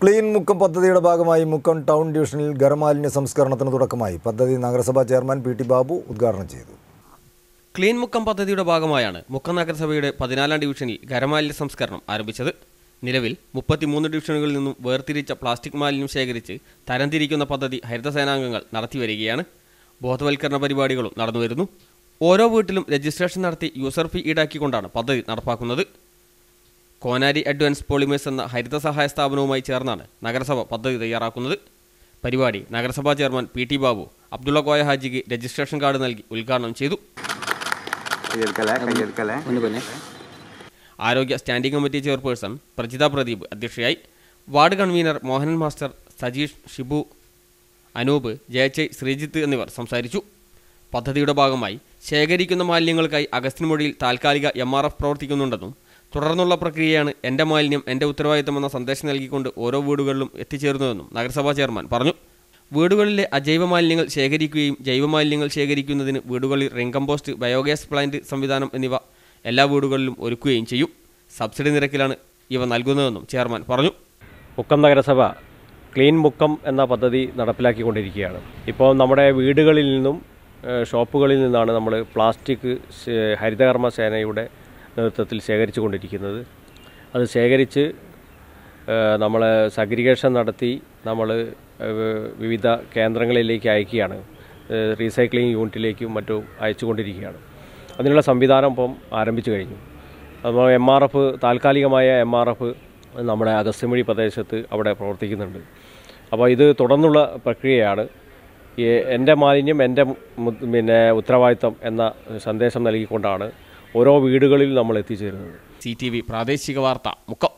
clean Mukkam പദ്ധതിയുടെ ഭാഗമായി Mukkam town ഡിവിഷനിൽ ഖരമാലിന്യ സംസ്കരണത്തിന് തുടക്കമായി പദ്ധതി നഗരസഭാ ചെയർമാൻ പി ടി ബാബു ഉദ്ഘാടനം ചെയ്തു ക്ലീൻ മുക്കം പദ്ധതിയുടെ ഭാഗമായാണ് മുക്കം നഗരസഭയുടെ പതിനാലാം ഡിവിഷനിൽ ഖരമാലിന്യ സംസ്കരണം ആരംഭിച്ചത് നിലവിൽ മുപ്പത്തിമൂന്ന് ഡിവിഷനുകളിൽ നിന്നും വേർതിരിച്ച പ്ലാസ്റ്റിക് മാലിന്യം ശേഖരിച്ച് തരംതിരിക്കുന്ന പദ്ധതി ഹരിതസേനാംഗങ്ങൾ നടത്തിവരികയാണ് ബോധവൽക്കരണ പരിപാടികളും നടന്നുവരുന്നു ഓരോ വീട്ടിലും രജിസ്ട്രേഷൻ നടത്തി യൂസർ ഫീ ഈടാക്കിക്കൊണ്ടാണ് പദ്ധതി നടപ്പാക്കുന്നത് കോനാരി അഡ്വാൻസ് പോളിമേഴ്സ് എന്ന ഹരിത സഹായ സ്ഥാപനവുമായി ചേർന്നാണ് നഗരസഭ പദ്ധതി തയ്യാറാക്കുന്നത് പരിപാടി നഗരസഭാ chairman P T Babu Abdulla Koya ഹാജിക്ക് രജിസ്ട്രേഷൻ കാർഡ് നൽകി ഉദ്ഘാടനം ചെയ്തു കയ്യെടുക്കലേ കയ്യെടുക്കലേ ആരോഗ്യ standing committee chairperson Prajitha Pradeep അധ്യക്ഷയായി ward convener Mohanan master Sajeesh Shibu Anoop ജയച്ചയ് ശ്രീജിത്ത് എന്നിവർ സംസാരിച്ചു പദ്ധതിയുടെ ഭാഗമായി ശേഖരിക്കുന്ന മാലിന്യങ്ങൾക്കായി അഗസ്റ്റിൻമൊഴിയിൽ താൽക്കാലിക എം ആർ എഫ് പ്രവർത്തിക്കുന്നുണ്ടെന്നും തുടർന്നുള്ള പ്രക്രിയയാണ് എൻ്റെ മാലിന്യം എൻ്റെ ഉത്തരവാദിത്തമെന്ന സന്ദേശം നൽകിക്കൊണ്ട് ഓരോ വീടുകളിലും എത്തിച്ചേരുന്നതെന്നും നഗരസഭാ ചെയർമാൻ പറഞ്ഞു വീടുകളിലെ അജൈവ മാലിന്യങ്ങൾ ശേഖരിക്കുകയും ജൈവ മാലിന്യങ്ങൾ ശേഖരിക്കുന്നതിന് വീടുകളിൽ റിംകമ്പോസ്റ്റ് ബയോഗ്യാസ് പ്ലാന്റ് സംവിധാനം എന്നിവ എല്ലാ വീടുകളിലും ഒരുക്കുകയും ചെയ്യും സബ്സിഡി നിരക്കിലാണ് ഇവ നൽകുന്നതെന്നും ചെയർമാൻ പറഞ്ഞു മുക്കം നഗരസഭ ക്ലീൻ മുക്കം എന്ന പദ്ധതി നടപ്പിലാക്കിക്കൊണ്ടിരിക്കുകയാണ് ഇപ്പോൾ നമ്മുടെ വീടുകളിൽ നിന്നും ഏഹ്, ഷോപ്പുകളിൽ നിന്നാണ് നമ്മൾ പ്ലാസ്റ്റിക് ശേ- ഹരിതകർമ്മ സേനയുടെ നേതൃത്വത്തിൽ ശേഖരിച്ചു കൊണ്ടിരിക്കുന്നത് അത് ശേഖരിച്ച് നമ്മൾ സഗ്രിഗേഷൻ നടത്തി നമ്മൾ വിവിധ കേന്ദ്രങ്ങളിലേക്ക് അയക്കുകയാണ് ഏഹ്, റീസൈക്ലിംഗ് യൂണിറ്റിലേക്കും മറ്റും അയച്ചുകൊണ്ടിരിക്കുകയാണ് അതിനുള്ള സംവിധാനം ഇപ്പം ആരംഭിച്ചു കഴിഞ്ഞു അപ്പോൾ എം ആർ എഫ് താൽക്കാലികമായ എം ആർ എഫ് നമ്മുടെ അഗസ്ത്യമൊഴി പ്രദേശത്ത് അവിടെ പ്രവർത്തിക്കുന്നുണ്ട് അപ്പോൾ ഇത് തുടർന്നുള്ള പ്രക്രിയയാണ് ഈ എൻ്റെ മാലിന്യം എൻ്റെ മു- പിന്നെ ഉത്തരവാദിത്തം എന്ന സന്ദേശം നൽകിക്കൊണ്ടാണ് ഓരോ വീടുകളിൽ നമ്മൾ എത്തിച്ചേരുന്നത് സി ടി വി പ്രാദേശിക വാർത്ത മുക്കം